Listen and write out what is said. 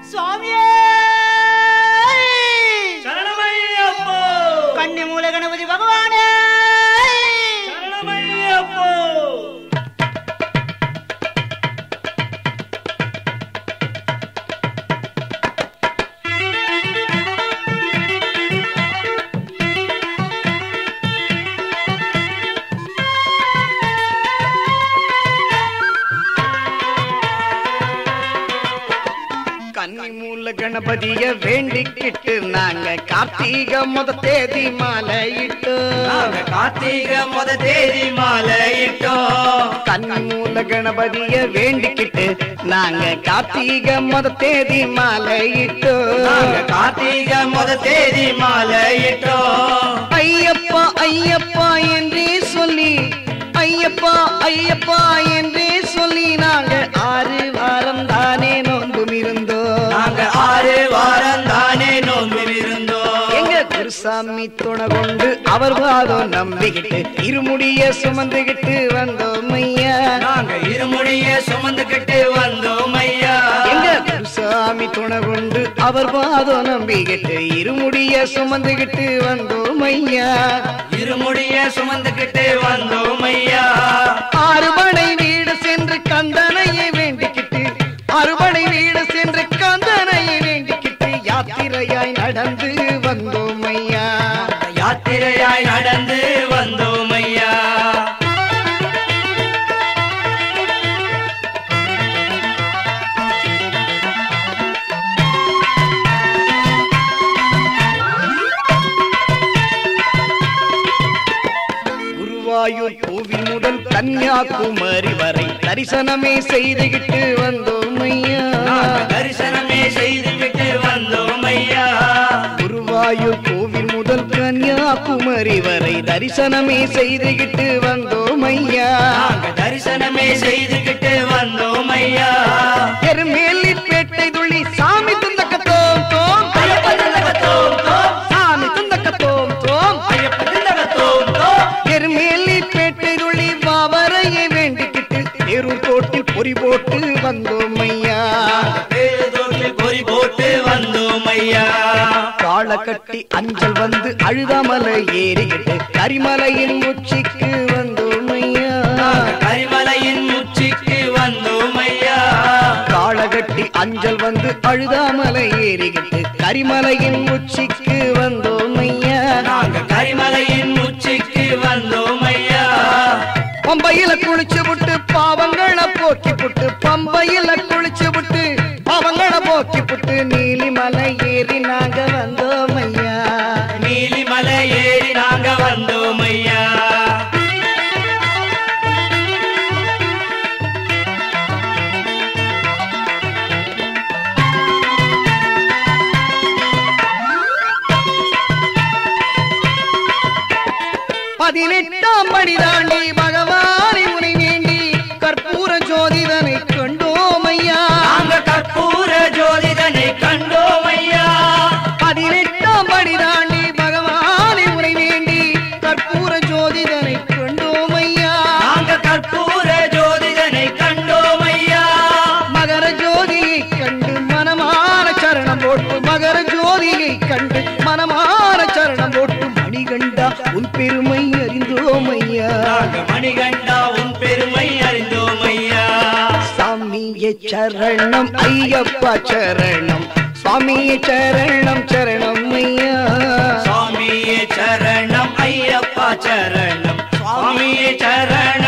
சுவாமியே சரணமையப்போ கன்னி மூல கணபதி பகவானே சரணமையப்போ கன்னி மூல கணபதிய வேண்டிக்கிட்டு நாங்க கார்த்திக முத தேதி மாலையிட்டு நாங்க கார்த்திக முத தேதி மாலையிட்டோம் கன்னி மூல கணபதிய வேண்டிக்கிட்டு நாங்க கார்த்திக முத தேதி மாலையிட்டு நாங்க கார்த்திக முத தேதி மாலையிட்டோம் ஐயப்பா ஐயப்பா என்றே சொல்லி ஐயப்பா ஐயப்பா என்றே சொல்லி நாங்க ஆறு வாரம் தானே நோன்பும் இருந்தோம் நாங்க ஆறு வாரம் தானே நோன்பு இருந்தோம் எங்க குருசாமி துணை கொண்டு அவர் பாதம் நம்பிக்கிட்டு இருமுடிய சுமந்துகிட்டு வந்தோம் ஐயா நாங்க இருமுடிய சுமந்துகிட்டு வந்தோம் ஐயா எங்க குருசாமி துணை கொண்டு அவர் பாதம் நம்பிக்கிட்டு இருமுடிய சுமந்துகிட்டு வந்தோம் ஐயா இருமுடிய சுமந்துகிட்டு வந்தோம் ஐயா அறுபடை வீடு சென்று கந்தனையை வேண்டிக்கிட்டு அறுபடை வீடு சென்று கந்தனையை வேண்டிக்கிட்டு யாத்திரையாய் நடந்து வந்தோம் ஐயா யாத்திரையாய் நடந்து வந்தோம் ஐயா குருவாயூர் கோவில் முதல் கன்னியாகுமரி வரை தரிசனமே செய்துகிட்டு வந்தோம் ஐயா நாங்க தரிசனமே செய்துகிட்டு வந்தோம் ஐயா குருவாயூர் கோவில் முதல் கன்னியாகுமரி வரை தரிசனமே செய்துகிட்டு வந்தோம் ஐயா நாங்க தரிசனமே செய்துகிட்டு வந்தோம் ஐயா எருமேலி பேட்டை துள்ளி சாமி துந்தக்கத்தோம் தோம் ஐயப்ப திண்டகத்தோம் தோம், சாமி துந்தக்கத்தோம் தோம் ஐயப்ப திண்டகத்தோம் தோம். எருமேலி பேட்டை துள்ளி வாவரையை வேண்டிக்கிட்டு தேரூர் தோட்டில் பொறி போட்டு வந்தோம் ஐயா தேர்தோட்டில் பொறி போட்டு வந்தோம் ஐயா காளை கட்டி அஞ்சல் வந்து அழுதாமலை ஏறிக்கிட்டு கரிமலையின் உச்சிக்கு வந்தோம் ஐயா நாங்க கரிமலையின் உச்சிக்கு வந்தோம் ஐயா காளை கட்டி அஞ்சல் வந்து அழுதாமலை ஏறிக்கிட்டு கரிமலையின் உச்சிக்கு வந்தோம் ஐயா நாங்க கரிமலையின் உச்சிக்கு வந்தோம் ஐயா பம்பையில குளிச்சு விட்டு பாவங்களை போக்கி புட்டு பம்பையில குளிச்சு விட்டு பாவங்களை போக்கி புட்டு நீலிமலை ஏறி நாங்க வந்தோம் ஐயா நீலிமலை ஏறி நாங்க வந்தோம் ஐயா பதினெட்டாம் படி தாண்டி பகவானை உனை வேண்டி கற்பூர ஜோதிதனை கண்டோம் ஐயா நாங்க கற்பூர ஜோதிடனை கண்டோம் ஐயா பதினெட்டாம் படி தாண்டி பகவானை உனை வேண்டி கற்பூர ஜோதிதனை கண்டோம் ஐயா நாங்க கற்பூர ஜோதிடனை கண்டோம் ஐயா மகர ஜோதியை கண்டு மனமான சரணம் போட்டு மகர ஜோதியை கண்டு மனமான சரணம் போட்டு மணிகண்டா உன் பெருமை அறிந்தோம் ஐயா நாங்க மணிகண்டா உன் பெருமை அறிந்தோம் ஐயா சாமியே சரணம் ஐயப்பா சரணம் சுவாமியே சரணம் சரணம் ஐயா சுவாமியே சரணம் ஐயப்பா சரணம் சுவாமியே சரணம்